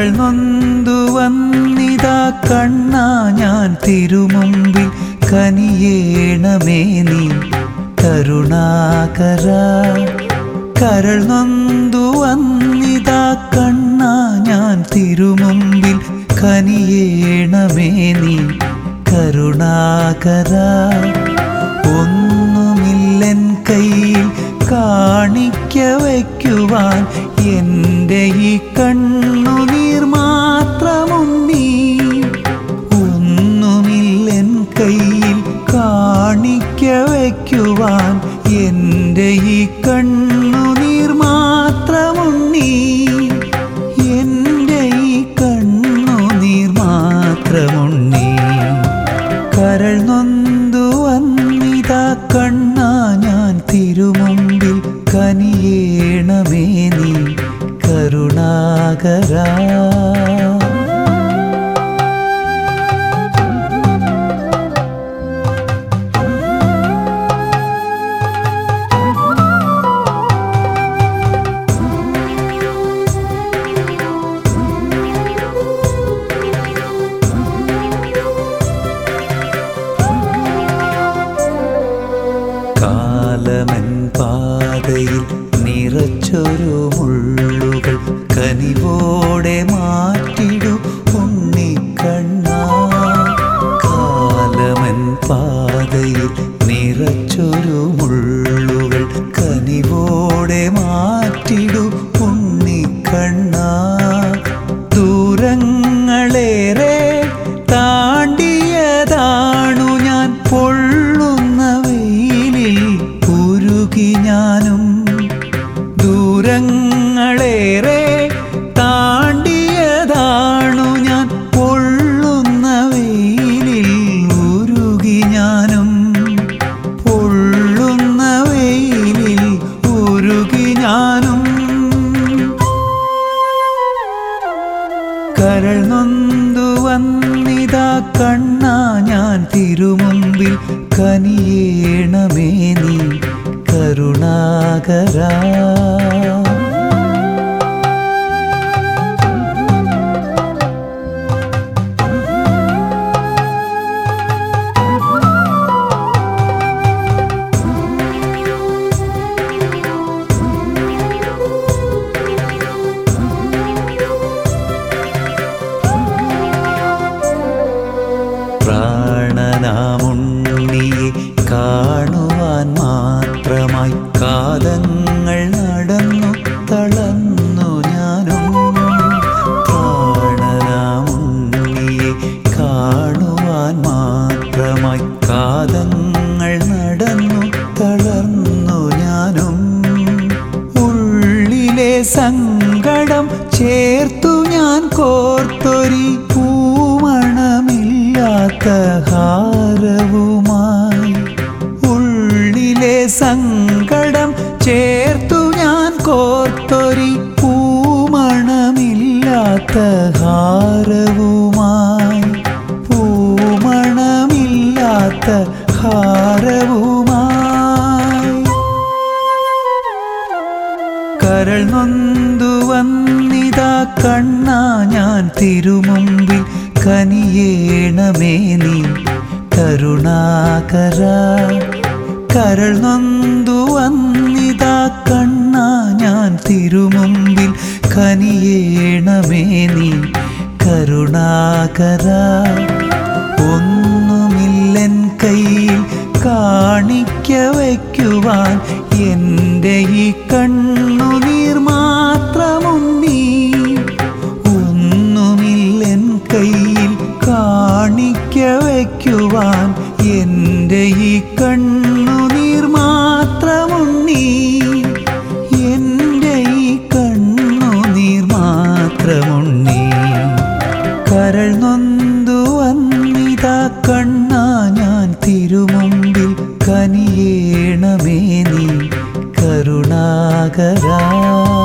നൊന്തു വന്നിതാ കണ്ണാ ഞാൻ തിരുമുമ്പിൽ കനിയേണമേ നീ കരുണാകര കരൾ നൊന്തു വന്നിതാ കണ്ണാ ഞാൻ തിരുമുമ്പിൽ കനിയേണമേ നീ കരുണാകര ഒന്നുമില്ലൻ കയ്യിൽ കാണിക്ക വയ്ക്കുവാൻ എൻ്റെ ഈ കണ്ണുനീർ മാത്രമുണ്ണീ ഒന്നുമില്ലൻ കയ്യിൽ കാണിക്ക വയ്ക്കുവാൻ എൻ്റെ ഈ കണ്ണുനീർ മാത്രമുണ്ണീ എൻ്റെ ഈ കണ്ണുനീർ മാത്രമുണ്ണീ കരൾ നൊന്തു വന്നിതാ കണ്ണാ ഞാൻ തിരുമുമ്പിൽ കനിയേണമേ നീ കരുണാകരാ കാലമൻ പാതയിൽ നിറച്ചൊരു മുള്ളുകൾ കനിവോടെ മാറ്റിടു ഉണ്ണിക്കണ്ണാ കാലമൻ പാതയിൽ നിറച്ചൊരു മുള്ളുകൾ കനിവോടെ മാറ്റിടു ഉണ്ണിക്കണ്ണാ ദൂരങ്ങളേറെ താണ്ടിയതാണു ഞാൻ പൊള്ളുന്ന വെയിലിൽ ഉരുകി ഞാനും ദൂരങ്ങളേറെ താണ്ടിയതാണു ഞാൻ പൊള്ളുന്ന വെയിലിൽ ഉരുകി ഞാനും പൊള്ളുന്ന വെയിലിൽ ഉരുകി ഞാനും കരൾ നൊന്തു വന്നിതാ കണ്ണാ ഞാൻ തിരുമുമ്പിൽ കനിയേണമേ നീ കരുണാകരാ പ്രാണനാമുണ്ണിയെ കാണുവാൻ മാത്രമായി കാലങ്ങൾ നടന്നു തളർന്നു ഞാനും പ്രാണനാമുണ്ണിയെ കാണുവാൻ മാത്രമായി കാലങ്ങൾ നടന്നു തളർന്നു ഞാനും ഉള്ളിലെ സങ്കടം ചേർത്തു ഞാൻ കോർത്തൊരി പൂമണമില്ലാത്ത ഹാരവുമായി ഉള്ളിലെ സങ്കടം ചേർത്തു ഞാൻ കോർത്തൊരി പൂമണമില്ലാത്ത ഹാരവുമായി പൂമണമില്ലാത്ത ഹാരവുമായി കരൾ നൊന്തു വന്നിതാ കണ്ണാ ഞാൻ തിരുമുമ്പിൽ കനിയേണമേ നീ കരുണാകര കരൾ നൊന്തു വന്നിതാ കണ്ണാ ഞാൻ തിരുമുമ്പിൽ കനിയേണമേ നീ കരുണാകര ഒന്നുമില്ലൻ കയ്യിൽ കാണിക്ക വയ്ക്കുവാൻ എൻ്റെ ഈ കണ്ണുനീർ മാത്രമുണ്ണീ ഒന്നുമില്ലൻ കയ്യിൽ കാണിക്ക വയ്ക്കുവാൻ എൻ്റെ ഈ കണ്ണുനീർ മാത്രമുണ്ണീ എൻ്റെ ഈ കണ്ണുനീർ മാത്രമുണ്ണീ കരൾ നൊന്തു വന്നിതാ കണ്ണാ ഞാൻ തിരുമുമ്പിൽ കനിയേണമേ നീ കരുണാകരാ